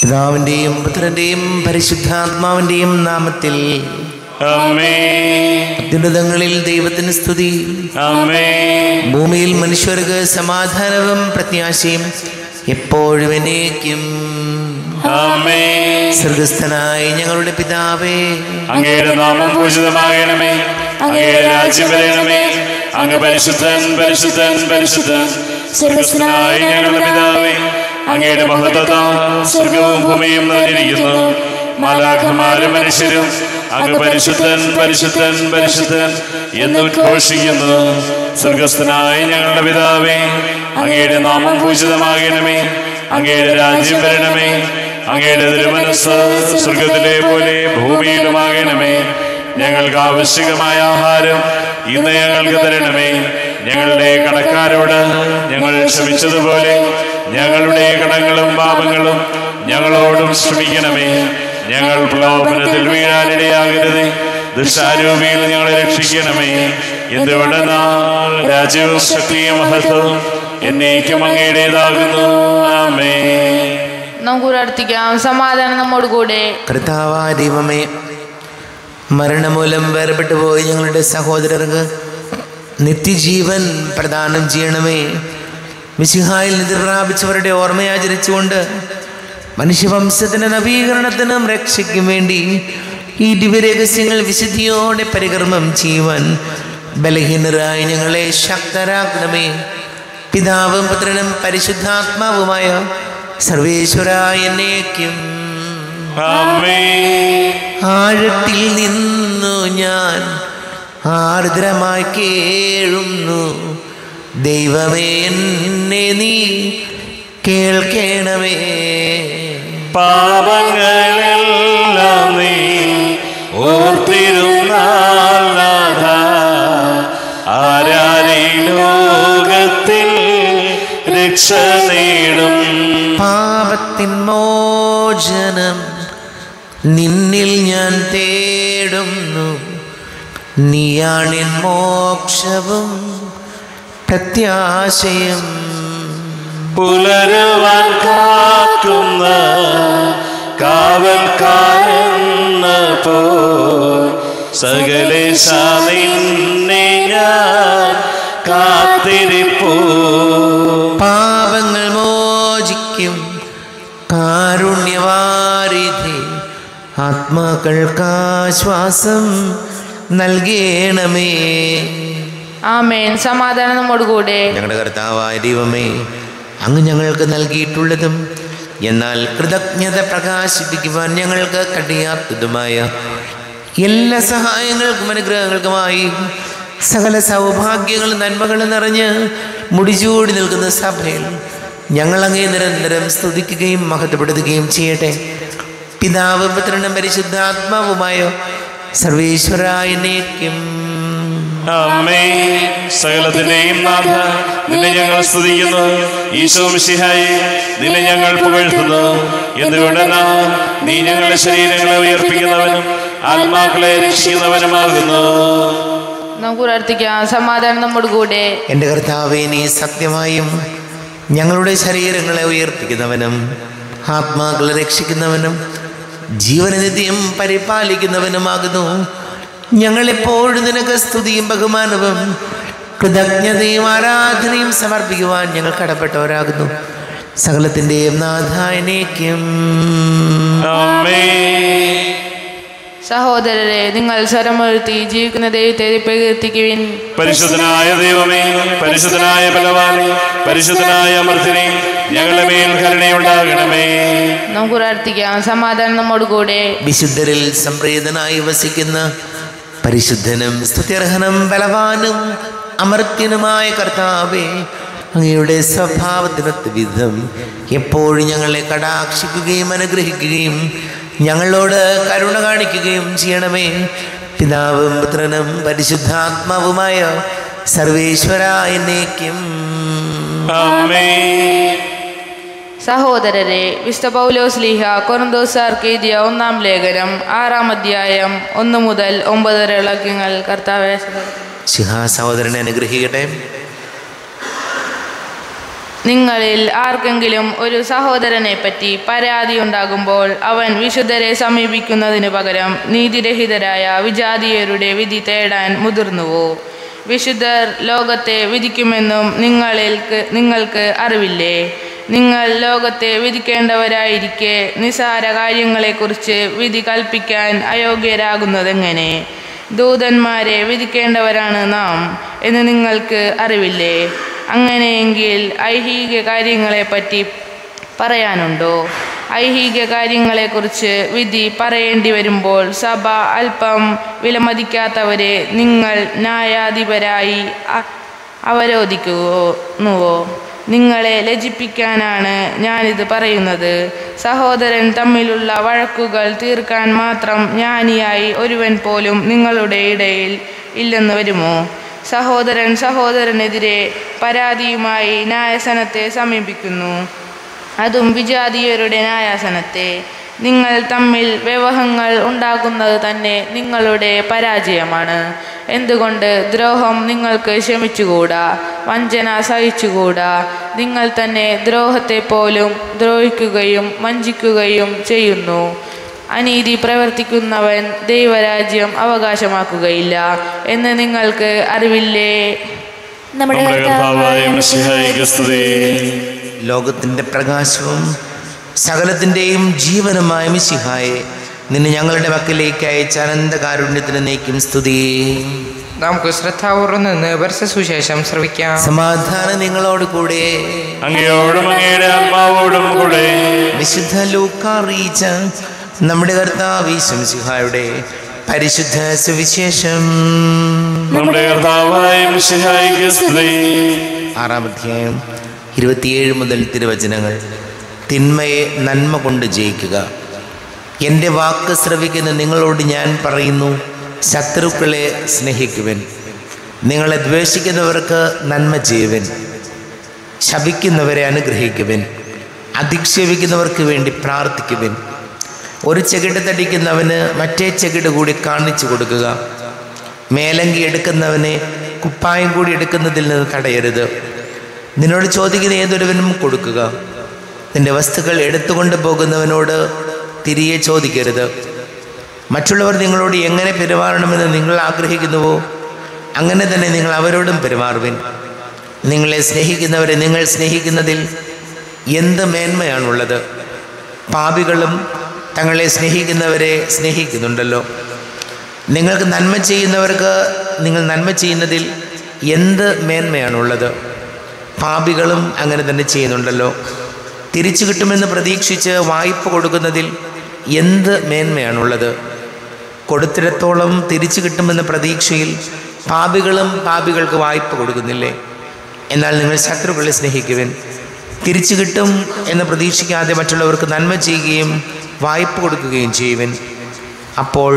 പിതാവിൻ്റെയും പുത്രൻ്റെയും പരിശുദ്ധാത്മാവിൻ്റെയും നാമത്തിൽ അമ്മേ അത്യുന്നതങ്ങളിൽ ദൈവത്തിന് സ്തുതി അമ്മേ ഭൂമിയിൽ മനുഷ്യർക്ക് സമാധാനവും പ്രത്യാശയും എപ്പോഴും എന്നേക്കും അമ്മേ സ്വർഗസ്ഥനായ ഞങ്ങളുടെ പിതാവേ അങ്ങയുടെ നാമം പൂജിതമാകണമേ അങ്ങയുടെ രാജ്യം വരണമേ അങ്ങ് പരിശുദ്ധൻ പരിശുദ്ധൻ പരിശുദ്ധൻ സ്വർഗസ്ഥനായ ഞങ്ങളുടെ പിതാവേ അങ്ങയുടെ മഹത്വത്താൽ സ്വർഗവും ഭൂമിയും നിറഞ്ഞിരിക്കുന്നു മാലാഖമാരും മനുഷ്യരും അങ്ങ് പരിശുദ്ധൻ പരിശുദ്ധൻ പരിശുദ്ധൻ എന്ന് ഉദ്ഘോഷിക്കുന്നു സ്വർഗസ്ഥനായ ഞങ്ങളുടെ പിതാവേ അങ്ങയുടെ നാമം പൂജിതമാകണമേ അങ്ങയുടെ രാജ്യം വരണമേ അങ്ങയുടെ തിരുമനസ് സ്വർഗത്തിലെ പോലെ ഭൂമിയിലുമാകണമേ ഞങ്ങൾക്ക് ആവശ്യകമായ ആഹാരം ഇന്ന് ഞങ്ങൾക്ക് തരണമേ ഞങ്ങളുടെ കടക്കാരോട് ഞങ്ങൾ ക്ഷമിച്ചതുപോലെ ഞങ്ങളുടെ കടങ്ങളും പാപങ്ങളും ഞങ്ങളോടും ക്ഷമിക്കണമേ ഞങ്ങൾ പ്രലോഭനത്തിൽ വീഴാനിടയാകരുത് ദുഷ്ടാരൂപിയിൽ ഞങ്ങളെ രക്ഷിക്കണമേ എന്തുകൊണ്ടെന്നാൽ രാജ്യവും ശക്തിയും മഹത്വവും എന്നേക്കും അങ്ങയുടേതാകുന്നു ആമേ നമുക്ക് പ്രാർത്ഥിക്കാം സമാധാനം നമ്മോട് കൂടെ കർത്താവായ ദൈവമേ മരണമൂലം വേർപെട്ടു പോയി ഞങ്ങളുടെ സഹോദരർക്ക് നിത്യജീവൻ പ്രദാനം ചെയ്യണമേ മിശിഹായിൽ നിധി പ്രാപിച്ചവരുടെ ഓർമ്മയാചരിച്ചുകൊണ്ട് മനുഷ്യവംശത്തിൻ്റെ നവീകരണത്തിനും രക്ഷയ്ക്കും വേണ്ടി ഈ ദിവ്യരഹസ്യങ്ങൾ വിശുദ്ധിയോടെ പരികർമ്മം ചെയ്യുവാൻ ബലഹീനരായി ഞങ്ങളെ ശക്തരാക്കണമേ പിതാവും പുത്രനും പരിശുദ്ധാത്മാവുമായ സർവേശ്വരായ എന്നേക്കും ആമേ ആഴത്തിൽ നിന്നു ഞാൻ ആർദ്രമായി കേഴുന്നു ദൈവമേ എന്നെ നീ കേൾക്കണമേ പാപങ്ങളെല്ലാം നീ ഓർത്തിരുന്നാൽ നാഥ, ആരാരീ ലോകത്തിൽ രക്ഷ നേടും പാപത്തിൻ മോചനം നിന്നിൽ ഞാൻ തേടുന്നു നീയാണിൻ മോക്ഷവും പ്രത്യാശയും പുലരുവാൻ കാക്കുന്ന കാവൽക്കാരെന്ന പോ സകലേശ നിന്നെ ഞാൻ കാത്തിരിപ്പൂ പാപങ്ങൾ മോചിക്കും കാരുണ്യവാരിധി ആത്മാക്കൾക്കാശ്വാസം നൽകണമേ ആമേൻ സമാധാനം നമ്മോട് കൂടെ ഞങ്ങളുടെ കർത്താവായ ദൈവമേ അങ്ങ് ഞങ്ങൾക്ക് നൽകിയിട്ടുള്ളതും എന്നാൽ കൃതജ്ഞത പ്രകാശിപ്പിക്കുവാൻ ഞങ്ങൾക്ക് കഴിയാത്തതുമായ എല്ലാ സഹായങ്ങൾക്കും അനുഗ്രഹങ്ങൾക്കുമായി സകല സൗഭാഗ്യങ്ങളും നന്മകളും നിറഞ്ഞ് മുടിചൂടി നിൽക്കുന്ന സഭയിൽ ഞങ്ങളങ്ങേ നിരന്തരം സ്തുതിക്കുകയും മഹത്വപ്പെടുത്തുകയും ചെയ്യട്ടെ പിതാവ് പുത്രനും പരിശുദ്ധാത്മാവുമായ സർവേശ്വരായനേക്കും അമ്മേ സകലത്തിന്റെയും നാഥ നിന്നെ ഞങ്ങൾ സ്തുതിക്കുന്നു ഈശോ മിശിഹായി നിന്നെ ഞങ്ങൾ പുകഴ്ത്തുന്നു എന്തുകൊണ്ടെന്നാ നീ ഞങ്ങളുടെ ശരീരങ്ങളെ ഉയർപ്പിക്കുന്നവനും ആത്മാക്കളെ രക്ഷിക്കുന്നവനുമാകുന്നു നമുക്ക് പ്രാർത്ഥിക്കാം സമാധാനം നമ്മോട് കൂടെ എൻ്റെ കർത്താവെ നീ സത്യമായും ഞങ്ങളുടെ ശരീരങ്ങളെ ഉയർപ്പിക്കുന്നവനും ആത്മാക്കളെ രക്ഷിക്കുന്നവനും ജീവനനിത്യം പരിപാലിക്കുന്നവനുമാകുന്നു ഞങ്ങളെപ്പോഴും നിനക്ക് സ്തുതിയും ബഹുമാനവും കൃതജ്ഞതയും ആരാധനയും സമർപ്പിക്കുവാൻ ഞങ്ങൾ കടപ്പെട്ടവരാകുന്നു സകലത്തിൻ്റെയും നാഥായനേക്കും അമ്മേ സഹോദരരെ നിങ്ങൾ സ്വരമുയർത്തി ജീവിക്കുന്ന ദൈവത്തെ പ്രകീർത്തിക്കുവിൻ പരിശുദ്ധനായ ദൈവമേ പരിശുദ്ധനായ ബലവാനെ പരിശുദ്ധനായ അമർത്തിനെ ഞങ്ങളുടെ മേൽ കരുണയുണ്ടാകണമേ നമുക്ക് പ്രാർത്ഥിക്കാം സമാധാനം നമ്മോട് കൂടെ വിശുദ്ധരിൽ സംപ്രീതനായി വസിക്കുന്ന പരിശുദ്ധനും സ്തുത്യർഹനും ബലവാനും അമർത്യനുമായ കർത്താവേ അങ്ങയുടെ സ്വഭാവത്തിനൊത്ത വിധം എപ്പോഴും ഞങ്ങളെ കടാക്ഷിക്കുകയും അനുഗ്രഹിക്കുകയും ഞങ്ങളോട് കരുണ കാണിക്കുകയും ചെയ്യണമേ പിതാവും പുത്രനും പരിശുദ്ധാത്മാവുമായ സർവേശ്വര എന്നേക്കും അമ്മേ സഹോദരരെ വിശുദ്ധ പൗലോസ് ലീഹ കൊറന്തോസാർക്ക് എഴുതിയ ഒന്നാം ലേഖനം ആറാം അധ്യായം ഒന്ന് മുതൽ ഒമ്പത് വരെ വാക്യങ്ങൾ കർത്താവെ ശിഹാ സഹോദരനെ അനുഗ്രഹിക്കട്ടെ നിങ്ങളിൽ ആർക്കെങ്കിലും ഒരു സഹോദരനെ പറ്റി പരാതി ഉണ്ടാകുമ്പോൾ അവൻ വിശുദ്ധരെ സമീപിക്കുന്നതിനു പകരം നീതിരഹിതരായ വിജാതീയരുടെ വിധി തേടാൻ മുതിർന്നുവോ വിശുദ്ധർ ലോകത്തെ വിധിക്കുമെന്നും നിങ്ങളിൽക്ക് നിങ്ങൾക്ക് അറിവില്ലേ നിങ്ങൾ ലോകത്തെ വിധിക്കേണ്ടവരായിരിക്കെ നിസാര കാര്യങ്ങളെക്കുറിച്ച് വിധി കൽപ്പിക്കാൻ അയോഗ്യരാകുന്നതെങ്ങനെ ദൂതന്മാരെ വിധിക്കേണ്ടവരാണ് നാം എന്ന് നിങ്ങൾക്ക് അറിവില്ലേ അങ്ങനെയെങ്കിൽ ഐഹിക കാര്യങ്ങളെപ്പറ്റി പറയാനുണ്ടോ ഐഹിക കാര്യങ്ങളെക്കുറിച്ച് വിധി പറയേണ്ടി വരുമ്പോൾ സഭ അല്പം വിലമതിക്കാത്തവരെ നിങ്ങൾ ന്യായാധിപരായി അ- അവരോധിക്കുന്നുവോ നിങ്ങളെ ലജിപ്പിക്കാനാണ് ഞാനിത് പറയുന്നത് സഹോദരൻ തമ്മിലുള്ള വഴക്കുകൾ തീർക്കാൻ മാത്രം ജ്ഞാനിയായി ഒരുവൻ പോലും നിങ്ങളുടെ ഇടയിൽ ഇല്ലെന്ന് വരുമോ സഹോദരൻ സഹോദരനെതിരെ പരാതിയുമായി ന്യായസനത്തെ സമീപിക്കുന്നു അതും വിജാതീയരുടെ ന്യായാസനത്തെ നിങ്ങൾ തമ്മിൽ വ്യവഹങ്ങൾ ഉണ്ടാക്കുന്നത് തന്നെ നിങ്ങളുടെ പരാജയമാണ് എന്തുകൊണ്ട് ദ്രോഹം നിങ്ങൾക്ക് ക്ഷമിച്ചുകൂടാ വഞ്ചന സഹിച്ചുകൂടാ നിങ്ങൾ തന്നെ ദ്രോഹത്തെ പോലും ദ്രോഹിക്കുകയും വഞ്ചിക്കുകയും ചെയ്യുന്നു അനീതി പ്രവർത്തിക്കുന്നവൻ ദൈവരാജ്യം അവകാശമാക്കുകയില്ല എന്ന് നിങ്ങൾക്ക് അറിവില്ലേ നമ്മുടെ നമ്മുടെ കർത്താവായ കർത്താവായ മിശിഹായിക്ക് സ്തുതി ലോകത്തിൻ്റെ പ്രകാശവും സകലത്തിൻ്റെയും ജീവനുമായ മിശിഹായെ നിന്നെ ഞങ്ങളുടെ മക്കളിലേക്ക് അയച്ച അനന്തകാരുണ്യത്തിന് നീക്കും സ്തുതി നമുക്ക് ശ്രദ്ധാപൂർവ്വം നിന്ന് വർഷ സുശേഷം ശ്രവിക്കാം സമാധാനം നിങ്ങളോട് കൂടെ അങ്ങയോടും അങ്ങയുടെ ആത്മാവോടും കൂടെ വിശുദ്ധ ലൂക്കാറിയിച്ച നമ്മുടെ കർത്താവ് ശംസിഹായുടെ പരിശുദ്ധ സുവിശേഷം നമ്മുടെ കർത്താവായ മിശിഹായിക്ക് സ്തുതി ആറാം അധ്യായം ഇരുപത്തിയേഴ് മുതൽ തിരുവചനങ്ങൾ തിന്മയെ നന്മ കൊണ്ട് ജയിക്കുക എൻ്റെ വാക്ക് ശ്രവിക്കുന്ന നിങ്ങളോട് ഞാൻ പറയുന്നു ശത്രുക്കളെ സ്നേഹിക്കുവൻ നിങ്ങളെ ദ്വേഷിക്കുന്നവർക്ക് നന്മ ചെയ്യുവൻ ശപിക്കുന്നവരെ അനുഗ്രഹിക്കുവൻ അധിക്ഷേപിക്കുന്നവർക്ക് വേണ്ടി പ്രാർത്ഥിക്കുവൻ ഒരു ചെകിട് തടിക്കുന്നവന് മറ്റേ ചെകിട് കൂടി കാണിച്ചു കൊടുക്കുക മേലങ്കി എടുക്കുന്നവനെ കുപ്പായം കൂടി എടുക്കുന്നതിൽ നിന്ന് തടയരുത് നിന്നോട് ചോദിക്കുന്ന ഏതൊരുവനും കൊടുക്കുക നിന്റെ വസ്തുക്കൾ എടുത്തുകൊണ്ട് പോകുന്നവനോട് തിരികെ ചോദിക്കരുത് മറ്റുള്ളവർ നിങ്ങളോട് എങ്ങനെ പെരുമാറണമെന്ന് നിങ്ങൾ ആഗ്രഹിക്കുന്നുവോ അങ്ങനെ തന്നെ നിങ്ങൾ അവരോടും പെരുമാറുവിൻ നിങ്ങളെ സ്നേഹിക്കുന്നവരെ നിങ്ങൾ സ്നേഹിക്കുന്നതിൽ എന്ത് മേന്മയാണുള്ളത് പാപികളും തങ്ങളെ സ്നേഹിക്കുന്നവരെ സ്നേഹിക്കുന്നുണ്ടല്ലോ നിങ്ങൾക്ക് നന്മ ചെയ്യുന്നവർക്ക് നിങ്ങൾ നന്മ ചെയ്യുന്നതിൽ എന്ത് മേന്മയാണുള്ളത് പാപികളും അങ്ങനെ തന്നെ ചെയ്യുന്നുണ്ടല്ലോ തിരിച്ചു കിട്ടുമെന്ന് പ്രതീക്ഷിച്ച് വായ്പ കൊടുക്കുന്നതിൽ എന്ത് മേന്മയാണുള്ളത് കൊടുത്തിടത്തോളം തിരിച്ചു കിട്ടുമെന്ന പ്രതീക്ഷയിൽ പാപികളും പാപികൾക്ക് വായ്പ കൊടുക്കുന്നില്ലേ എന്നാൽ നിങ്ങൾ ശത്രുക്കളെ സ്നേഹിക്കുവിൻ തിരിച്ചു കിട്ടും എന്ന് പ്രതീക്ഷിക്കാതെ മറ്റുള്ളവർക്ക് നന്മ ചെയ്യുകയും വായ്പ കൊടുക്കുകയും ചെയ്യുവിൻ അപ്പോൾ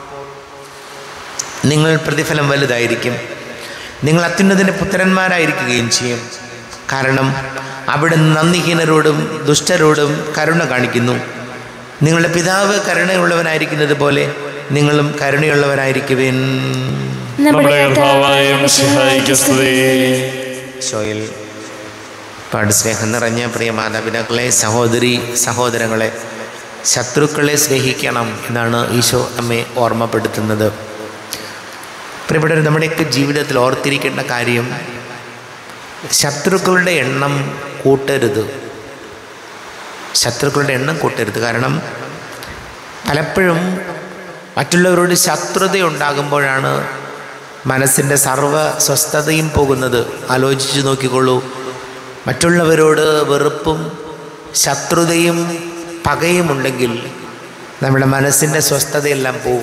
നിങ്ങൾ പ്രതിഫലം വലുതായിരിക്കും നിങ്ങൾ അത്യുന്നതിൻ്റെ പുത്രന്മാരായിരിക്കുകയും ചെയ്യും കാരണം അവിടെ നന്ദിഹീനരോടും ദുഷ്ടരോടും കരുണ കാണിക്കുന്നു നിങ്ങളുടെ പിതാവ് കരുണയുള്ളവനായിരിക്കുന്നത് പോലെ നിങ്ങളും കരുണയുള്ളവരായിരിക്കുവിൻ നമ്മുടെ കർത്താവായ മിശിഹായിക്ക് സ്തുതി ഷോയിൽ പാട് സ്നേഹം നിറഞ്ഞ പ്രിയ മാതാപിതാക്കളെ സഹോദരി സഹോദരങ്ങളെ ശത്രുക്കളെ സ്നേഹിക്കണം എന്നാണ് ഈശോ നമ്മെ ഓർമ്മപ്പെടുത്തുന്നത് പ്രിയപ്പെട്ടവർ നമ്മുടെയൊക്കെ ജീവിതത്തിൽ ഓർത്തിരിക്കേണ്ട കാര്യം ശത്രുക്കളുടെ എണ്ണം കൂട്ടരുത് ശത്രുക്കളുടെ എണ്ണം കൂട്ടരുത് കാരണം പലപ്പോഴും മറ്റുള്ളവരോട് ശത്രുത ഉണ്ടാകുമ്പോഴാണ് മനസ്സിൻ്റെ സർവ്വ സ്വസ്ഥതയും പോകുന്നത് ആലോചിച്ച് നോക്കിക്കൊള്ളൂ മറ്റുള്ളവരോട് വെറുപ്പും ശത്രുതയും പകയും ഉണ്ടെങ്കിൽ നമ്മുടെ മനസ്സിൻ്റെ സ്വസ്ഥതയെല്ലാം പോവും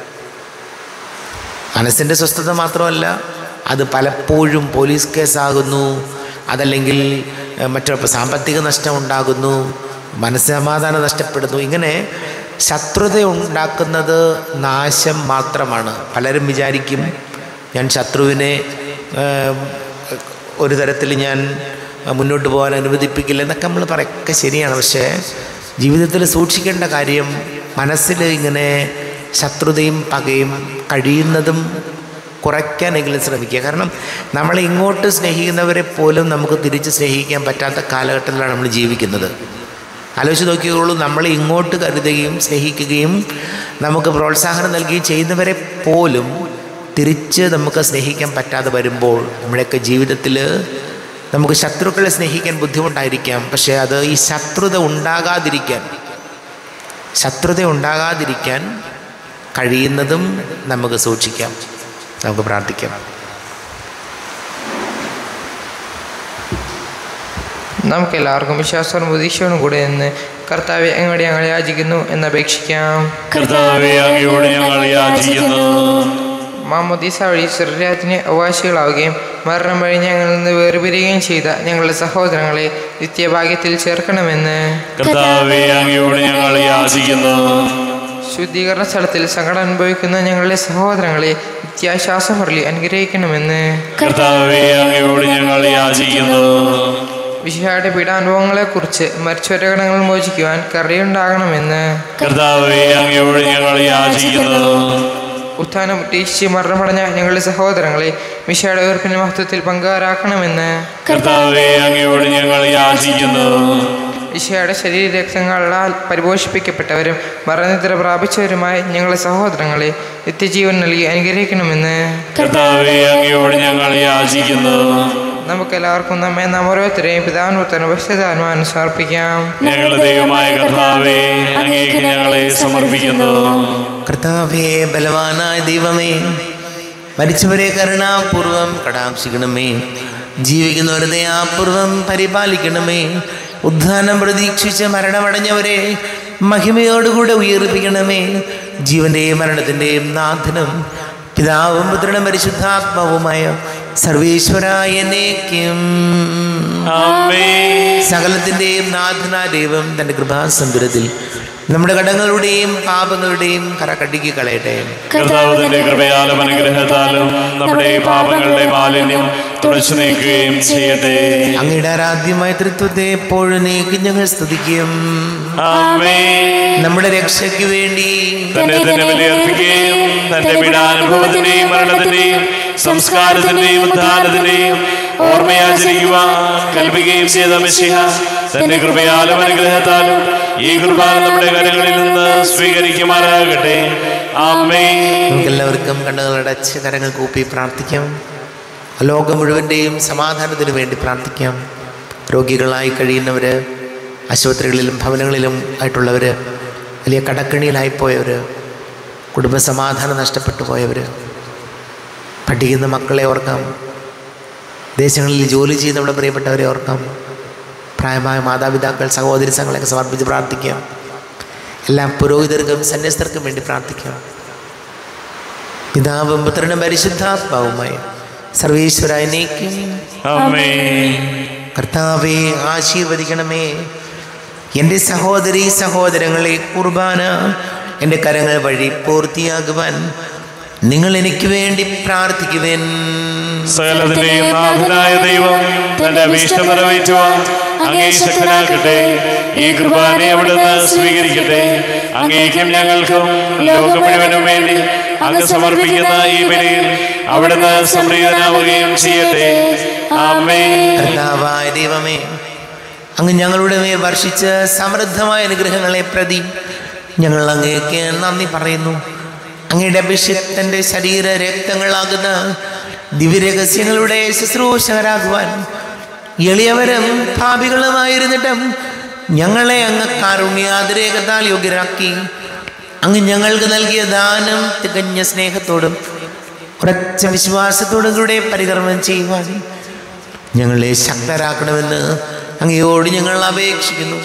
മനസ്സിൻ്റെ സ്വസ്ഥത മാത്രമല്ല അത് പലപ്പോഴും പോലീസ് കേസാകുന്നു അതല്ലെങ്കിൽ ഏഹ്, മറ്റു സാമ്പത്തിക നഷ്ടം ഉണ്ടാകുന്നു മനസ്സമാധാനം നഷ്ടപ്പെടുന്നു ഇങ്ങനെ ശത്രുത ഉണ്ടാക്കുന്നത് നാശം മാത്രമാണ് പലരും വിചാരിക്കും ഞാൻ ശത്രുവിനെ ഏഹ്, ഒരു തരത്തിൽ ഞാൻ മുന്നോട്ട് പോകാൻ അനുവദിപ്പിക്കില്ല എന്നൊക്കെ നമ്മൾ പറയൊക്കെ ശരിയാണ് പക്ഷേ ജീവിതത്തിൽ സൂക്ഷിക്കേണ്ട കാര്യം മനസ്സിൽ ഇങ്ങനെ ശത്രുതയും പകയും കഴിയുന്നതും കുറയ്ക്കാനെങ്കിലും ശ്രമിക്കുക കാരണം നമ്മളെ ഇങ്ങോട്ട് സ്നേഹിക്കുന്നവരെ പോലും നമുക്ക് തിരിച്ച് സ്നേഹിക്കാൻ പറ്റാത്ത കാലഘട്ടത്തിലാണ് നമ്മൾ ജീവിക്കുന്നത് ആലോചിച്ച് നോക്കിയോളൂ നമ്മളെ ഇങ്ങോട്ട് കരുതുകയും സ്നേഹിക്കുകയും നമുക്ക് പ്രോത്സാഹനം നൽകുകയും ചെയ്യുന്നവരെ പോലും തിരിച്ച് നമുക്ക് സ്നേഹിക്കാൻ പറ്റാതെ വരുമ്പോൾ നമ്മുടെയൊക്കെ ജീവിതത്തിൽ നമുക്ക് ശത്രുക്കളെ സ്നേഹിക്കാൻ ബുദ്ധിമുട്ടായിരിക്കാം പക്ഷേ അത് ഈ ശത്രുത ഉണ്ടാകാതിരിക്കാൻ ശത്രുത ഉണ്ടാകാതിരിക്കാൻ കഴിയുന്നതും നമുക്ക് സൂക്ഷിക്കാം നമുക്ക് പ്രാർത്ഥിക്കാം നമുക്ക് എല്ലാവർക്കും വിശ്വാസവും പ്രതീക്ഷയോടും കൂടെ നിന്ന് കർത്താവെ അങ്ങോട്ട് ഞങ്ങൾ യാചിക്കുന്നു എന്നപേക്ഷിക്കാം കർത്താവെ അങ്ങയോട് ഞങ്ങൾ യാചിക്കുന്നു മാമോദീസ വഴി സ്വർരാജിന് അവകാശികളാവുകയും മരണം വഴി ഞങ്ങളിൽ നിന്ന് വേർപിരിയുകയും ചെയ്ത ഞങ്ങളുടെ സഹോദരങ്ങളെ നിത്യഭാഗ്യത്തിൽ ചേർക്കണമെന്ന് കർത്താവെ അങ്ങയോട് ഞങ്ങൾ യാചിക്കുന്നു ശുദ്ധീകരണ സ്ഥലത്തിൽ സങ്കടം അനുഭവിക്കുന്ന ഞങ്ങളുടെ സഹോദരങ്ങളെ നിത്യാശ്വാസം അരളി അനുഗ്രഹിക്കണമെന്ന് കർത്താവെ അങ്ങയോട് ഞങ്ങൾ യാചിക്കുന്നു വിശായുടെ പീഡാനുഭവങ്ങളെക്കുറിച്ച് മരിച്ചവരുടെ മോചിക്കുവാൻ കറിയുണ്ടാകണമെന്ന് കർത്താവെ അങ്ങയോട് ഞങ്ങൾ യാചിക്കുന്നു ഉത്ഥാനം ഉദ്ദേശിച്ച് മരണമടഞ്ഞ ഞങ്ങളുടെ സഹോദരങ്ങളെ വിശായുടെ ഉയർപ്പിന്റെ മഹത്വത്തിൽ പങ്കുകാരാക്കണമെന്ന് കർത്താവെ അങ്ങയോട് ഞങ്ങൾ യാചിക്കുന്നു വിശയുടെ ശരീരരക്തങ്ങളാൽ പരിപോഷിപ്പിക്കപ്പെട്ടവരും മരണനിദ്ര പ്രാപിച്ചവരുമായ ഞങ്ങളുടെ സഹോദരങ്ങളെ നിത്യജീവൻ നൽകി അനുഗ്രഹിക്കണമെന്ന് കർത്താവെ അങ്ങയോട് ഞങ്ങൾ യാചിക്കുന്നു നമുക്കെല്ലാവർക്കും നമ്മെ നാം ഓരോരുത്തരെയും പിതാനുത്തരം ഭക്ഷ്യതാനുമാനം സമർപ്പിക്കാം ഞങ്ങളുടെ ദൈവമായ കർത്താവെ അങ്ങേക്ക് ഞങ്ങളെ സമർപ്പിക്കുന്നു കർത്താവേ ബലവാനായ ദൈവമേ മരിച്ചവരെ കരുണാപൂർവം കടാക്ഷിക്കണമേ ജീവിക്കുന്നവരെ ദയാപൂർവം പരിപാലിക്കണമേ ഉദ്ധാനം പ്രതീക്ഷിച്ച് മരണമടഞ്ഞവരെ മഹിമയോടുകൂടെ ഉയർപ്പിക്കണമേ ജീവന്റെയും മരണത്തിൻ്റെയും നാഥനും പിതാവും പുത്രനും പരിശുദ്ധാത്മാവുമായ സർവീശ്വരായ എന്നേക്കും ആമേൻ സകലത്തിൻ്റെയും നാഥനാ ദൈവം തൻ്റെ കൃപാസന്തുരത്തിൽ നമ്മുടെ കടങ്ങളുടെയും പാപങ്ങളുടെയും കറ കടുക്കി കളയട്ടെ കർത്താവ് തന്റെ കൃപയാലും അനുഗ്രഹത്താലും നമ്മുടെ പാപങ്ങളുടെ മാലിന്യം തുടച്ചു നീക്കുകയും ചെയ്യട്ടെ അങ്ങയുടെ ആരാധ്യമായ തൃത്വത്തെ എപ്പോഴും നീക്കി ഞങ്ങൾ സ്തുതിക്കും ആമേൻ നമ്മുടെ രക്ഷയ്ക്ക് വേണ്ടി തന്നെ തന്നെ ബലിയർപ്പിക്കുകയും തന്റെ പീഡാനുഭവത്തിന്റെയും മരണത്തിന്റെയും സംസ്കാരത്തിന്റെയും ഉദ്ധാനത്തിന്റെയും ഓർമ്മയാചരിക്കുവാൻ കൽപ്പിക്കുകയും ചെയ്ത മെസ്സിഹ തന്റെ കൃപയാലും അനുഗ്രഹത്താലും ഈ കുർബാന നമ്മുടെ കരങ്ങളിൽ നിന്ന് സ്വീകരിക്കുമാറാകട്ടെ ആമേ നമുക്കെല്ലാവർക്കും കണ്ണുകളടച്ച് കരങ്ങൾ കൂപ്പി പ്രാർത്ഥിക്കാം ലോകം മുഴുവൻ്റെയും സമാധാനത്തിന് വേണ്ടി പ്രാർത്ഥിക്കാം രോഗികളായി കഴിയുന്നവർ ആശുപത്രികളിലും ഭവനങ്ങളിലും ആയിട്ടുള്ളവർ വലിയ കടക്കണിയിലായിപ്പോയവർ കുടുംബസമാധാനം നഷ്ടപ്പെട്ടു പോയവർ പഠിക്കുന്ന മക്കളെ ഓർക്കാം ദേശങ്ങളിൽ ജോലി ചെയ്യുന്ന നമ്മുടെ പ്രിയപ്പെട്ടവരെ ഓർക്കാം പ്രായമായ മാതാപിതാക്കൾ സഹോദരി സംഘങ്ങളെയൊക്കെ സമർപ്പിച്ച് പ്രാർത്ഥിക്കാം എല്ലാ പുരോഹിതർക്കും സന്യസ്തർക്കും വേണ്ടി പ്രാർത്ഥിക്കാം പിതാവും പുത്രനും പരിശുദ്ധാത്മാവുമായി സർവീശ്വരനേക്കും ആമേ കർത്താവെ ആശീർവദിക്കണമേ എൻ്റെ സഹോദരി സഹോദരങ്ങളെ കുർബാന എൻ്റെ കരങ്ങൾ വഴി പൂർത്തിയാകുവാൻ നിങ്ങൾ എനിക്ക് വേണ്ടി പ്രാർത്ഥിക്കുവേൻ സകലത്തിന്റെയും നാഥനായ ദൈവം തന്റെ അഭീഷ്ടം നിറവേറ്റുവാൻ അങ്ങേ ശക്തനാക്കട്ടെ ഈ കുർബാനയെ അവിടുന്ന് സ്വീകരിക്കട്ടെ അങ്ങേക്കും ഞങ്ങൾക്കും ലോകം മുഴുവനും വേണ്ടി അങ്ങ് സമർപ്പിക്കുന്ന ഈ ബലിയിൽ അവിടുന്ന് സംപ്രീതനാവുകയും ചെയ്യട്ടെ ആമേ കർത്താവായ ദൈവമേ അങ്ങ് ഞങ്ങളുടെ മേൽ വർഷിച്ച സമൃദ്ധമായ അനുഗ്രഹങ്ങളെ പ്രതി ഞങ്ങൾ അങ്ങേക്ക് നന്ദി പറയുന്നു അങ്ങയുടെ അഭിഷിക്തൻ്റെ ശരീര രക്തങ്ങളാകുന്ന ദിവ്യരഹസ്യങ്ങളുടെ ശുശ്രൂഷകരാകുവാൻ എളിയവരും ഭാവികളുമായിരുന്നിട്ടും ഞങ്ങളെ അങ്ങ് കാരുണ്യാതിരേകത്താൽ യോഗ്യരാക്കി അങ്ങ് ഞങ്ങൾക്ക് നൽകിയ ദാനം തികഞ്ഞ സ്നേഹത്തോടും ഉറച്ച വിശ്വാസത്തോടും കൂടെ പരികർമ്മം ചെയ്യുവാൻ ഞങ്ങളെ ശക്തരാക്കണമെന്ന് അങ്ങയോട് ഞങ്ങൾ അപേക്ഷിക്കുന്നു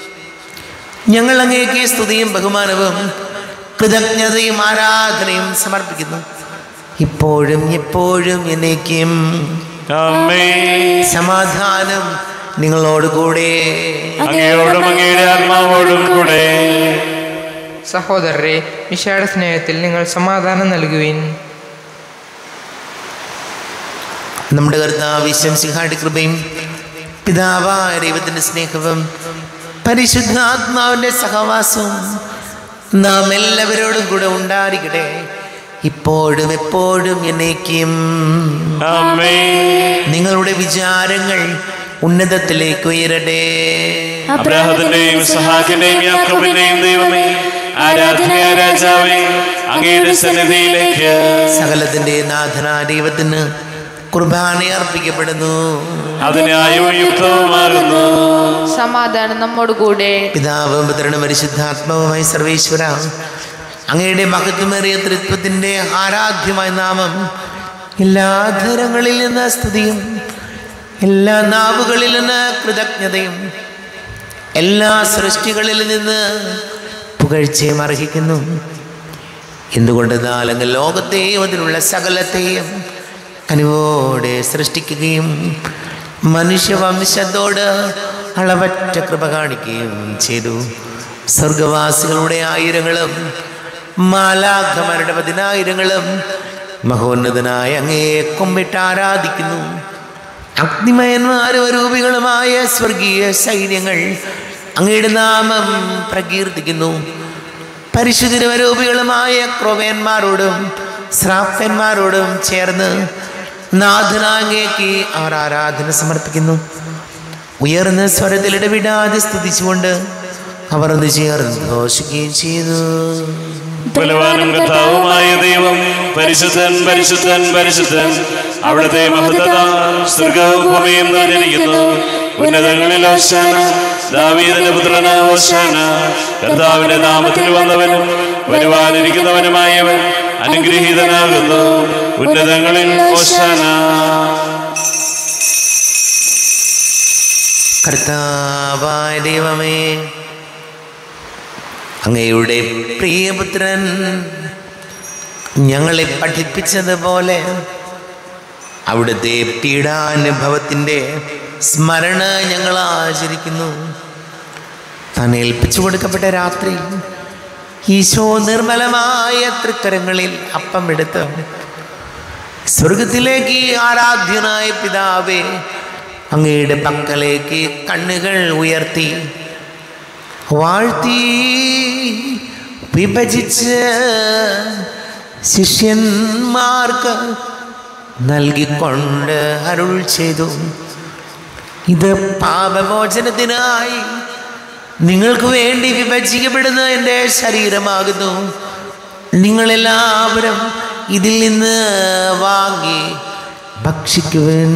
ഞങ്ങൾ അങ്ങേക്ക് സ്തുതിയും ബഹുമാനവും കൃതജ്ഞതയും ആരാധനയും സമർപ്പിക്കുന്നു ഇപ്പോഴും എപ്പോഴും എന്നേക്കും ആമേ സമാധാനം നിങ്ങളോട് കൂടെ അങ്ങയോടും അങ്ങയുടെ ആത്മാവോടും കൂടെ സഹോദരരെ മിശയുടെ സ്നേഹത്തിൽ നിങ്ങൾ സമാധാനം നൽകുവിൻ നമ്മുടെ കർത്താവ് വിശ്വംസിഹാടി കൃപയും പിതാവായ ദൈവത്തിൻ്റെ സ്നേഹവും പരിശുദ്ധാത്മാവിൻ്റെ സഹവാസവും നാം എല്ലാവരോടും കൂടെ ഉണ്ടായിരിക്കട്ടെ ഇപ്പോഴും എപ്പോഴും എന്നേക്കും അമ്മേ നിങ്ങളുടെ വിചാരങ്ങൾ ഉന്നതത്തിലേക്ക് ഉയരട്ടെ അബ്രാഹത്തിന്റെയും സഹാക്കിന്റെയും യാക്കോബിന്റെയും ദൈവമേ ആരാധന രാജാവേ അങ്ങയുടെ സന്നിധിയിലേക്ക് സകലത്തിന്റെ നാഥനാ ദൈവത്തിന് കുർബാന അർപ്പിക്കപ്പെടുന്നു അതിനായും യുക്തവുമാകുന്നു സമാധാനം നമ്മോട് കൂടെ പിതാവും പുത്രനും പരിശുദ്ധാത്മാവുമായി സർവേശ്വര അങ്ങയുടെ മഹത്വമേറിയ തൃത്വത്തിൻ്റെ ആരാധ്യമായ നാമം എല്ലാ ധരങ്ങളിൽ നിന്ന് സ്തുതിയും എല്ലാ നാവുകളിൽ നിന്ന് കൃതജ്ഞതയും എല്ലാ സൃഷ്ടികളിൽ നിന്ന് പുകഴ്ചയും അർഹിക്കുന്നു എന്തുകൊണ്ടെന്നാൽ അങ്ങ് ലോകത്തെയും അതിലുള്ള സകലത്തെയും കനിവോടെ സൃഷ്ടിക്കുകയും മനുഷ്യവംശത്തോട് അളവറ്റ കൃപ കാണിക്കുകയും ചെയ്തു സ്വർഗവാസികളുടെ ആയിരങ്ങളും മാലാഖമാരുടെ പതിനായിരങ്ങളും മഹോന്നതനായ അങ്ങയെ കുമ്പിട്ട് ആരാധിക്കുന്നു അഗ്നിമയന്മാരും അരൂപികളുമായ സ്വർഗീയ സൈന്യങ്ങൾ അങ്ങയുടെ നാമം പ്രകീർത്തിക്കുന്നു പരിശുദ്ധരൂപികളുമായ ക്രോവേന്മാരോടും ശ്രാപ്പന്മാരോടും ചേർന്ന് നാഥനാങ്ങേക്ക് അവർ ആരാധന സമർപ്പിക്കുന്നു ഉയർന്ന സ്വരത്തിൽ ഇടവിടാതെ സ്തുതിച്ചുകൊണ്ട് അവർ ഒന്ന് ചേർന്ന് ഘോഷിക്കുകയും ചെയ്തു ബലവാനും കർത്താവുമായ ദൈവം പരിശുദ്ധൻ പരിശുദ്ധൻ പരിശുദ്ധൻ അവിടുത്തെ മഹത്തത സ്വർഗവും ഭൂമിയും നിറഞ്ഞിരിക്കുന്നു ഉന്നതങ്ങളിൽ ഓശാന ദാവീദിന്റെ പുത്രന ഓശാന കർത്താവിന്റെ നാമത്തിൽ വന്നവനും വരുവാനിരിക്കുന്നവനുമായവൻ അനുഗ്രഹീതനാകുന്നു ഉന്നതങ്ങളിൽ ഓശാന കർത്താവായ ദൈവമേ അങ്ങയുടെ പ്രിയപുത്രൻ ഞങ്ങളെ പഠിപ്പിച്ചതുപോലെ അവിടുത്തെ പീഡാനുഭവത്തിൻ്റെ സ്മരണ ഞങ്ങൾ ആചരിക്കുന്നു താൻ ഏൽപ്പിച്ചു കൊടുക്കപ്പെട്ട രാത്രി ഈശോ നിർമ്മലമായ തൃക്കരങ്ങളിൽ അപ്പം എടുത്ത് സ്വർഗത്തിലേക്ക് ആരാധ്യനായ പിതാവേ അങ്ങയുടെ പക്കലേക്ക് കണ്ണുകൾ ഉയർത്തി വാഴ്ത്തി വിഭജിച്ച് ശിഷ്യന്മാർക്ക് നൽകിക്കൊണ്ട് അരുൾ ചെയ്തു ഇത് പാപമോചനത്തിനായി നിങ്ങൾക്ക് വേണ്ടി വിഭജിക്കപ്പെടുന്ന എൻ്റെ ശരീരമാകുന്നു നിങ്ങളെല്ലാവരും ഇതിൽ നിന്ന് വാങ്ങി ഭക്ഷിക്കുവൻ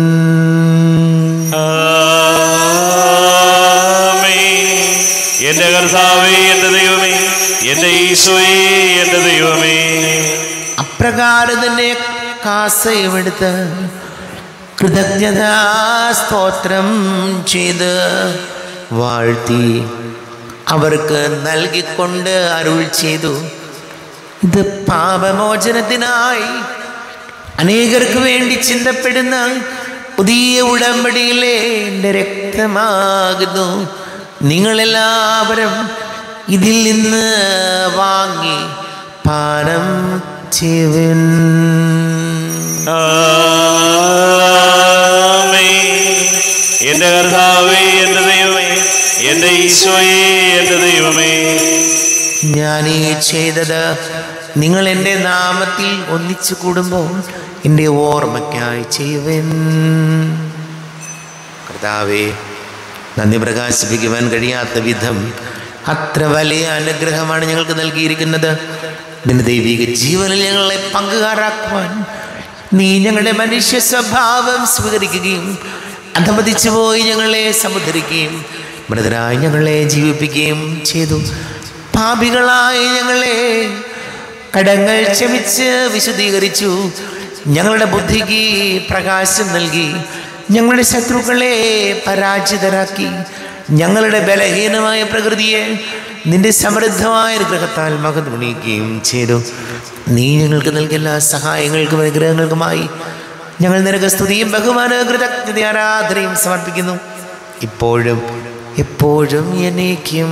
ആമേൻ. എന്റെ കർത്താവേ എന്റെ ദൈവമേ എന്റെ ഈശോയെ എന്റെ ദൈവമേ അപ്രകാരം തന്നെ കാസയുമെടുത്ത് കൃതജ്ഞതാ സ്തോത്രം ചെയ്ത് വാഴ്ത്തി അവർക്ക് നൽകിക്കൊണ്ട് അരുൾ ചെയ്തു ഇത് പാപമോചനത്തിനായി അനേകർക്ക് വേണ്ടി ചിന്തപ്പെടുന്ന പുതിയ ഉടമ്പടിയിലെ എൻ്റെ രക്തമാകുന്നു നിങ്ങളെല്ലാവരും ഇതിൽ നിന്ന് വാങ്ങി പാനം ചെയ്യുവിൻ ആമേൻ. എന്റെ കർത്താവേ എന്റെ ദൈവമേ എന്റെ ഈശോയെ എന്റെ ദൈവമേ ഞാൻ ഈ ചെയ്തത് നിങ്ങൾ എൻ്റെ നാമത്തിൽ ഒന്നിച്ചു കൂടുമ്പോൾ എൻ്റെ ഓർമ്മയ്ക്കായി ചെയ്യുവൻ കർത്താവേ നന്ദി പ്രകാശിപ്പിക്കുവാൻ കഴിയാത്ത വിധം അത്ര വലിയ അനുഗ്രഹമാണ് ഞങ്ങൾക്ക് നൽകിയിരിക്കുന്നത് നിന്റെ ദൈവിക ജീവനിൽ ഞങ്ങളെ പങ്കുകാരാക്കുവാൻ നീ ഞങ്ങളുടെ മനുഷ്യ സ്വഭാവം സ്വീകരിക്കുകയും അധമതിച്ചു പോയി ഞങ്ങളെ സമുദ്ധരിക്കുകയും മൃതരായി ഞങ്ങളെ ജീവിപ്പിക്കുകയും ചെയ്തു പാപികളായി ഞങ്ങളെ കടങ്ങൾ ക്ഷമിച്ച് വിശദീകരിച്ചു ഞങ്ങളുടെ ബുദ്ധിക്ക് പ്രകാശം നൽകി ഞങ്ങളുടെ ശത്രുക്കളെ പരാജിതരാക്കി ഞങ്ങളുടെ ബലഹീനമായ പ്രകൃതിയെ നിന്റെ സമൃദ്ധമായ അനുഗ്രഹത്താൽ മകതുണിയുകയും ചെയ്തു നീ ഞങ്ങൾക്ക് നൽകിയ എല്ലാ സഹായങ്ങൾക്കും അനുഗ്രഹങ്ങൾക്കുമായി ഞങ്ങൾ നിനക്ക് സ്തുതിയും ബഹുമാന കൃതജ്ഞത ആരാധനയും സമർപ്പിക്കുന്നു ഇപ്പോഴും എപ്പോഴും എന്നേക്കും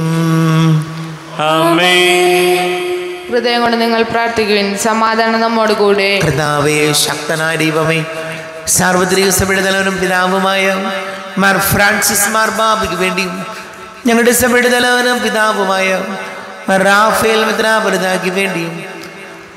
ആമേൻ ഹൃദയം കൊണ്ട് നിങ്ങൾ പ്രാർത്ഥിക്കുവിൻ സമാധാനം നമ്മോട് കൂടെ കർത്താവേ ശക്തനായ ദൈവമേ സാർവത്രിക സഭയുടെ തലവനും പിതാവുമായ മാർ ഫ്രാൻസിസ് മാർ ബാബയ്ക്ക് വേണ്ടിയും ഞങ്ങളുടെ സഭയുടെ തലവനും പിതാവുമായ മാർ റാഫേൽ മിത്രാപരിതാക്ക് വേണ്ടിയും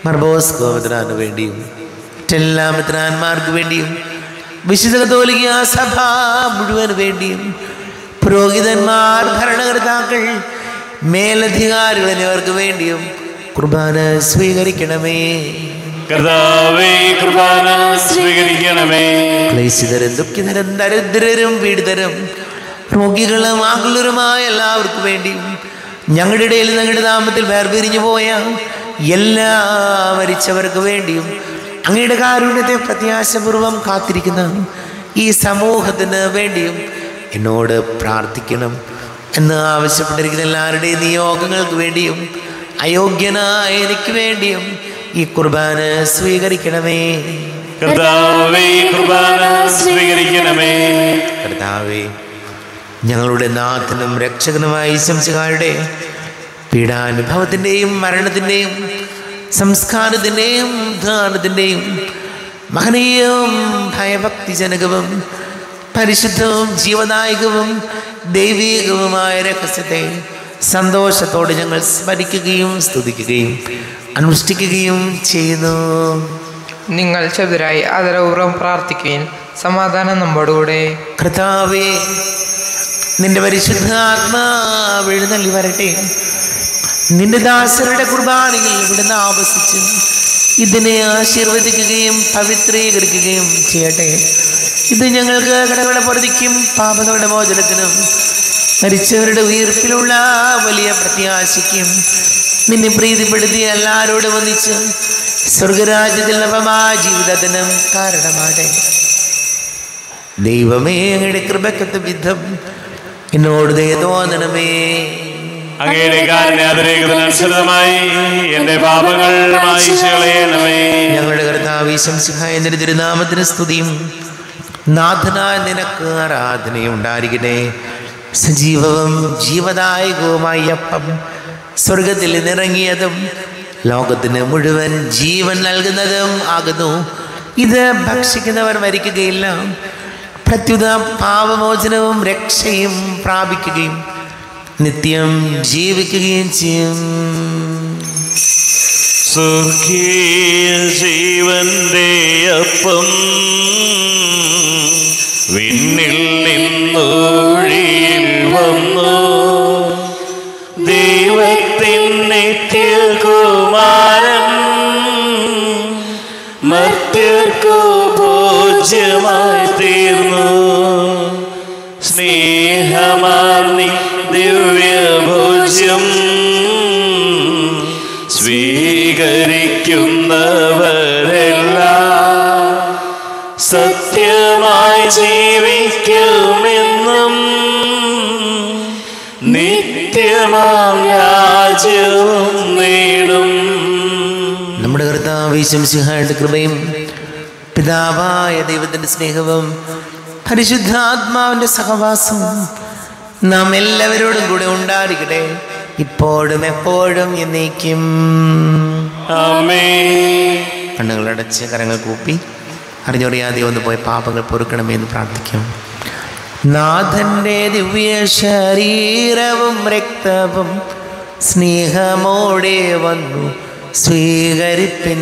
മർബോസ് ഗോമദ്രാന് വേണ്ടിയും മറ്റെല്ലാ മിത്രാന്മാർക്ക് വേണ്ടിയും വിശുദ്ധ കത്തോലിക്ക സഭ മുഴുവന് വേണ്ടിയും പുരോഹിതന്മാർ ഭരണകർത്താക്കൾ മേലധികാരികൾ എന്നിവർക്ക് വേണ്ടിയും കുർബാന സ്വീകരിക്കണമേ കർത്താവേ കുർബാന സ്വീകരിക്കണമേ ക്ലേശിതരും ദുഃഖിതരും ദരിദ്രരും പീഡിതരും രോഗികളും ആകുലരുമായ എല്ലാവർക്കും വേണ്ടിയും ഞങ്ങളുടെ ഇടയിൽ ഞങ്ങളുടെ നാമത്തിൽ വേർപിരിഞ്ഞു പോയ എല്ലാ മരിച്ചവർക്ക് വേണ്ടിയും അങ്ങയുടെ കാരുണ്യത്തെ പ്രത്യാശപൂർവം കാത്തിരിക്കുന്ന ഈ സമൂഹത്തിന് വേണ്ടിയും എന്നോട് പ്രാർത്ഥിക്കണം എന്ന് ആവശ്യപ്പെട്ടിരിക്കുന്ന എല്ലാവരുടെയും നിയോഗങ്ങൾക്ക് വേണ്ടിയും അയോഗ്യനായ എനിക്ക് വേണ്ടിയും ഈ കുർബാന സ്വീകരിക്കണമേ കർത്താവേ കുർബാന സ്വീകരിക്കണമേ കർത്താവേ ഞങ്ങളുടെ നാഥനും രക്ഷകനുമായ ശംസുകാരുടെ പീഡാനുഭവത്തിൻ്റെയും മരണത്തിൻ്റെയും സംസ്കാരത്തിൻ്റെയും ധാരണത്തിൻ്റെയും മഹനീയവും ഭയഭക്തിജനകവും പരിശുദ്ധവും ജീവദായകവും ദൈവീകവുമായ രഹസ്യത്തെ സന്തോഷത്തോടെ ഞങ്ങൾ സ്മരിക്കുകയും സ്തുതിക്കുകയും അനുഷ്ഠിക്കുകയും ചെയ്യുന്നു നിങ്ങൾ ചെറുതരായി ആദരപൂർവ്വം പ്രാർത്ഥിക്കുകയും സമാധാനം നമ്മോടുകൂടെ കർത്താവേ നിന്റെ പരിശുദ്ധ ആത്മാവ് എഴുന്നള്ളി വരട്ടെ നിന്റെ ദാസരുടെ കുർബാനയിൽ ഇവിടുന്ന് ആവസിച്ച് ഇതിനെ ആശീർവദിക്കുകയും പവിത്രീകരിക്കുകയും ചെയ്യട്ടെ ഇത് ഞങ്ങൾക്ക് കടകളുടെ പൊറുതിക്കും പാപങ്ങളുടെ മോചനത്തിനും മരിച്ചവരുടെ ഉയർപ്പിലുള്ള വലിയ പ്രത്യാശയ്ക്കും നിന്നെ പ്രീതിപ്പെടുത്തി എല്ലാവരോടും ഒന്നിച്ച് സ്വർഗരാജ്യത്തിൽ നവമായ ജീവിതത്തിനും കാരണമാട്ടെ ദൈവമേ അങ്ങയുടെ കൃപക്കത്ത് വിധം എന്നോട് ദയ തോന്നണമേ അങ്ങയുടെ കാരണാതിരേകതനുസൃതമായി എന്റെ പാപങ്ങൾ മായിച്ചു കളയണമേ ഞങ്ങളുടെ കർത്താവ് ശംസിഹായ നിന്റെ തിരുനാമത്തിന് സ്തുതിയും നാഥനായ നിനക്ക് ആരാധനയും ഉണ്ടായിരിക്കട്ടെ സജീവവും ജീവദായകവുമായ അപ്പം സ്വർഗത്തിൽ നിന്നിറങ്ങിയതും ലോകത്തിന് മുഴുവൻ ജീവൻ നൽകുന്നതും ആകുന്നു ഇത് ഭക്ഷിക്കുന്നവർ മരിക്കുകയില്ല പ്രത്യുത പാപമോചനവും രക്ഷയും പ്രാപിക്കുകയും നിത്യം ജീവിക്കുകയും ചെയ്യും സ്വർഗീയ ജീവന്റെ അപ്പം വിണ്ണിൽ നിന്നൊഴിയിൽ വന്നു ദൈവത്തിൻ നിത്യകുമാരൻ മർത്യർക്കു ഭോജ്യമായി തീർന്നു സ്നേഹമാർന്നി ദിവ്യഭോജ്യം സ്വീകരിക്കുന്നവരെല്ലാം സത്യമായി ജീവിക്കുമെന്നും നിത്യമാം രാജ്യവും നേടും നമ്മുടെ കർത്താവ് ശംസിഹായുടെ കൃപയും പിതാവായ ദൈവത്തിൻ്റെ സ്നേഹവും പരിശുദ്ധാത്മാവിൻ്റെ സഹവാസവും നാം എല്ലാവരോടും കൂടെ ഉണ്ടായിരിക്കട്ടെ ഇപ്പോഴും എപ്പോഴും എന്നേക്കും ആമേ കണ്ണുകളടച്ച് കരങ്ങൾ കൂപ്പി അറിഞ്ഞറിയാതെ ഒന്ന് പോയ പാപങ്ങൾ പൊറുക്കണമേ എന്ന് പ്രാർത്ഥിക്കും നാഥൻ്റെ ദിവ്യ ശരീരവും രക്തവും സ്നേഹമോടെ വന്നു സ്വീകരിപ്പിൻ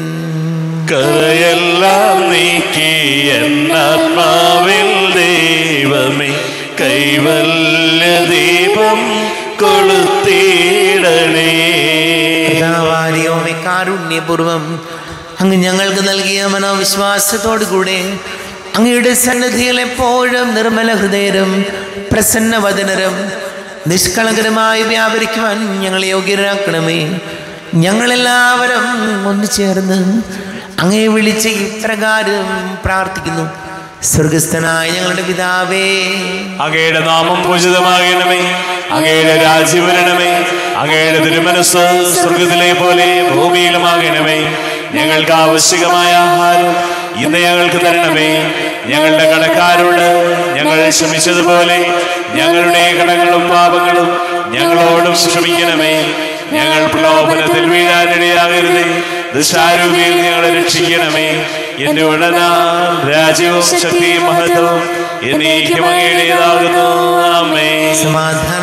കരയെല്ലാം നീക്കി എന്നാത്മാവിൽ ദൈവമേ കൈവല്യ ദീപം കൊളുത്തിയിടണേ പിതാവാരിയോമെ കാരുണ്യപൂർവം അങ്ങ് ഞങ്ങൾക്ക് നൽകിയ മനോവിശ്വാസത്തോടു കൂടെ അങ്ങയുടെ സന്നിധിയിൽ എപ്പോഴും നിർമ്മല ഹൃദയരും പ്രസന്നവദനരും നിഷ്കളങ്കരമായി വ്യാപരിക്കുവാൻ ഞങ്ങളെ യോഗ്യരാക്കണമേ ഞങ്ങളെല്ലാവരും ഒന്നു ചേർന്ന് അങ്ങയെ വിളിച്ച് ഇപ്രകാരം പ്രാർത്ഥിക്കുന്നു സ്വർഗസ്ഥനായ ഞങ്ങളുടെ പിതാവേ അങ്ങയുടെ നാമം പൂജിതമാകണമേ അങ്ങയുടെ രാജ്യം വരണമേ അങ്ങയുടെ തിരുമനസ് സ്വർഗത്തിലെ പോലെ ഭൂമിയിലുമാകണമേ ഞങ്ങൾക്ക് ആവശ്യകമായ ആഹാരം ഇന്ന് ഞങ്ങൾക്ക് തരണമേ ഞങ്ങളുടെ കടക്കാരോട് ഞങ്ങൾ ക്ഷമിച്ചതുപോലെ ഞങ്ങളുടെ കടങ്ങളും പാപങ്ങളും ഞങ്ങളോടും ക്ഷമിക്കണമേ ഞങ്ങൾ പ്രലോഭനത്തിൽ വീഴാനിടയാകരുതേ ദുഷാരൂപിയിൽ ഞങ്ങളെ രക്ഷിക്കണമേ എന്റെ ഉടനാ രാജ്യവും ശക്തിയും മഹത്വവും എന്നേക്കും അങ്ങയുടേതാകുന്നു ആമേ സമാധാനം നിങ്ങളോട്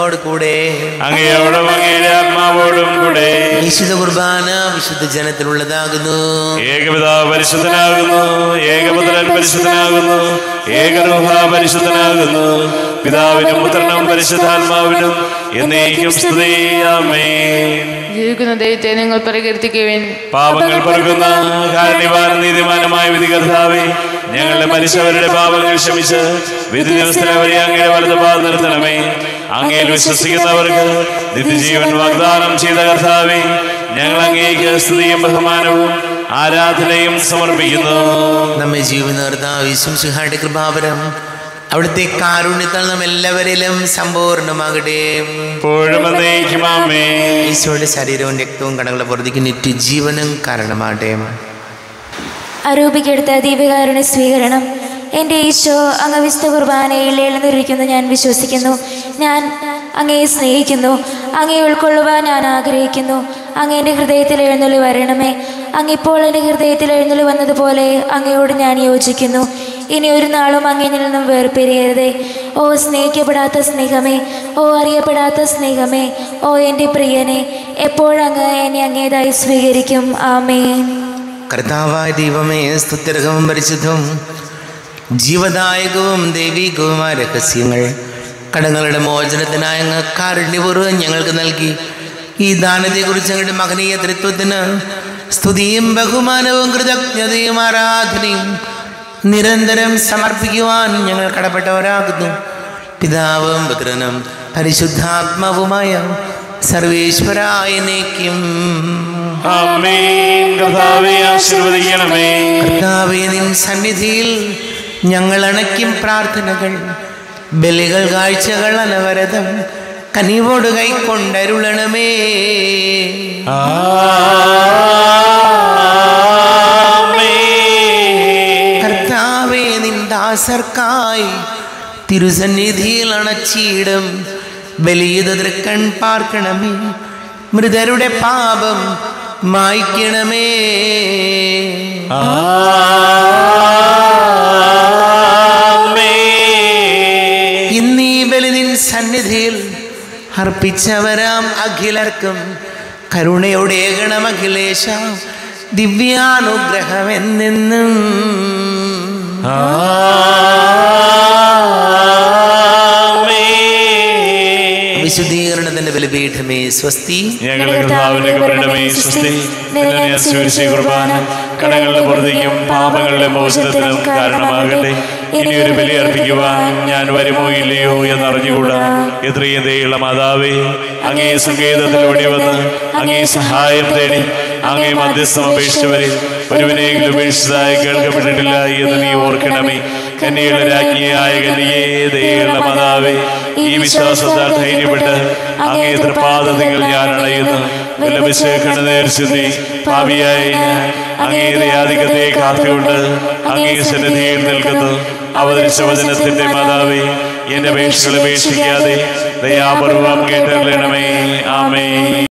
നിന്നോട് കൂടെ അങ്ങയോടും അങ്ങയുടെ ആത്മാവോടും കൂടെ വിശുദ്ധ കുർബാന വിശുദ്ധ ജനത്തിലുള്ളതാകുന്നു ഏകപിതാവ് പരിശുദ്ധനാകുന്നു ഏകപുത്രൻ പരിശുദ്ധനാകുന്നു ഏകരൂഹ പരിശുദ്ധനാകുന്നു പിതാവിനും പുത്രനും പരിശുദ്ധാത്മാവിനും എന്നേക്കും സ്തുതിയാമേ ജീവിക്കുന്ന ദൈവത്തെ നിങ്ങൾ പ്രകീർത്തിക്കുവിൻ പാപങ്ങൾ പൊറുക്കുന്ന കാരണവാന നീതിമാനമായ വിധികർത്താവേ ഞങ്ങളുടെ മരിച്ചവരുടെ പാപങ്ങൾ ക്ഷമിച്ച് വിധി ദിവസത്തിലെ വഴി അങ്ങയുടെ വലത് പാത നിർത്തണമേ അങ്ങയിൽ വിശ്വസിക്കുന്നവർക്ക് നിത്യജീവൻ വാഗ്ദാനം ചെയ്ത കർത്താവേ ഞങ്ങൾ അങ്ങേക്ക് സ്തുതിയും ബഹുമാനവും ആരാധനയും സമർപ്പിക്കുന്നു നമ്മെ ജീവിതർത്ത വിശ്വസിഹായുടെ കൃപാപരം അവിടുത്തെ കാരുണ്യത്താൽ നാം എല്ലാവരിലും സമ്പൂർണ്ണമാകട്ടെ ഇപ്പോഴും എന്നേക്കുമാമേ ഈശോയുടെ ശരീരവും രക്തവും കടങ്ങളുടെ പുറത്തേക്ക് നിത്യജീവനും കാരണമാകട്ടെ അരൂപിക്കെടുത്ത ദീപകാരുണ്യ സ്വീകരണം എൻ്റെ ഈശോ അങ്ങ് വിശുദ്ധ കുർബാനയിൽ എഴുന്നള്ളിരിക്കുന്നു ഞാൻ വിശ്വസിക്കുന്നു ഞാൻ അങ്ങയെ സ്നേഹിക്കുന്നു അങ്ങയെ ഉൾക്കൊള്ളുവാൻ ഞാൻ ആഗ്രഹിക്കുന്നു അങ്ങ് എൻ്റെ ഹൃദയത്തിൽ എഴുന്നള്ളി വരണമേ അങ്ങിപ്പോൾ എൻ്റെ ഹൃദയത്തിൽ എഴുന്നള്ളി വന്നതുപോലെ അങ്ങയോട് ഞാൻ യോജിക്കുന്നു ഇനി ഒരു നാളും അങ്ങിൽ നിന്നും വേർപിരിയരുതേ ഓ സ്നേഹിക്കപ്പെടാത്ത സ്നേഹമേ ഓ അറിയപ്പെടാത്ത സ്നേഹമേ ഓ എൻ്റെ പ്രിയനെ എപ്പോഴങ്ങ് എന്നെ അങ്ങേതായി സ്വീകരിക്കും ആമേൻ കർത്താവായ ദൈവമേ സ്തുത്യർഹവും പരിശുദ്ധവും ജീവദായകവും ദൈവികവുമായ രഹസ്യങ്ങൾ കടങ്ങളുടെ മോചനത്തിനായ അങ്ങ് കാരുണ്യപൂർവ്വം ഞങ്ങൾക്ക് നൽകി ഈ ദാനത്തെക്കുറിച്ച് ഞങ്ങളുടെ മകനീയ തൃത്വത്തിന് സ്തുതിയും ബഹുമാനവും കൃതജ്ഞതയും ആരാധനയും നിരന്തരം സമർപ്പിക്കുവാൻ ഞങ്ങൾ കടപ്പെട്ടവരാകുന്നു പിതാവും പുത്രനും പരിശുദ്ധാത്മാവുമായ സർവേശ്വരായനേക്കും ആമേൻ കർത്താവേ ആശീർവദിക്കണമേ കർത്താവേ നിൻ സന്നിധിയിൽ ഞങ്ങൾ അണയ്ക്കും പ്രാർത്ഥനകൾ ബലികൾ കാഴ്ചകൾ അനവരതം കനിവോട് കൈക്കൊണ്ടരുളണമേ ആമേൻ കർത്താവേ നിൻ ദാസർക്കായി തിരുസന്നിധിയിൽ അണച്ചിടും ബലിയുത തൃക്കൺ പാർക്കണമേ മൃതരുടെ പാപം മായ്ക്കണമേ ആമേൻ ഇന്നീ ബലി നിൻ സന്നിധിയിൽ അർപ്പിച്ചവരാം അഖിലർക്കും കരുണയോടെ ഏകണം അഖിലേശ ദിവ്യാനുഗ്രഹമെന്നെന്നും ആമേൻ വിശുദ്ധീകരണത്തിന്റെ ബലിപീഠമേ സ്വസ്തി ഞങ്ങളുടെ കർത്താവിന്റെ കബറിടമേ സ്വസ്തി നിന്നെ സ്വീകരിച്ച കുർബാന കടങ്ങളുടെ പുറത്തേക്കും പാപങ്ങളുടെ മോചനത്തിനും കാരണമാകട്ടെ ഇനി ഒരു ബലി അർപ്പിക്കുവാൻ ഞാൻ വരുമോ ഇല്ലയോ എന്നറിഞ്ഞുകൂടാ എത്രയും ദയുള്ള മാതാവേ അങ്ങേ സങ്കേതത്തിലൂടെ വന്ന് അങ്ങേ സഹായം തേടി അങ്ങേ മധ്യസ്ഥം അപേക്ഷിച്ചവരിൽ ഒരുവിനെങ്കിലും ഉപേക്ഷിച്ചതായി കേൾക്കപ്പെട്ടിട്ടില്ല എന്ന് നീ ഓർക്കണമേ കന്യകളുടെ രാജ്ഞിയായ കന്യകേ ദയുള്ള മാതാവേ ഈ വിശ്വാസത്താൽ ധൈര്യപ്പെട്ട് അങ്ങേ തൃപ്പാദത്തിൽ ഞാൻ അണയുന്നു വിലപിച്ചേക്കണ നേർച്ചെന്നി പാപിയായി ഞാൻ അങ്ങേ ദയാധികത്തെ കാത്തുകൊണ്ട് അങ്ങേ സന്നിധിയിൽ നിൽക്കുന്നു അവതരിച്ച വചനത്തിന്റെ മാതാവേ എന്റെ അപേക്ഷകൾ ഉപേക്ഷിക്കാതെ ദയാപൂർവം കേട്ടറിയണമേ ആമേ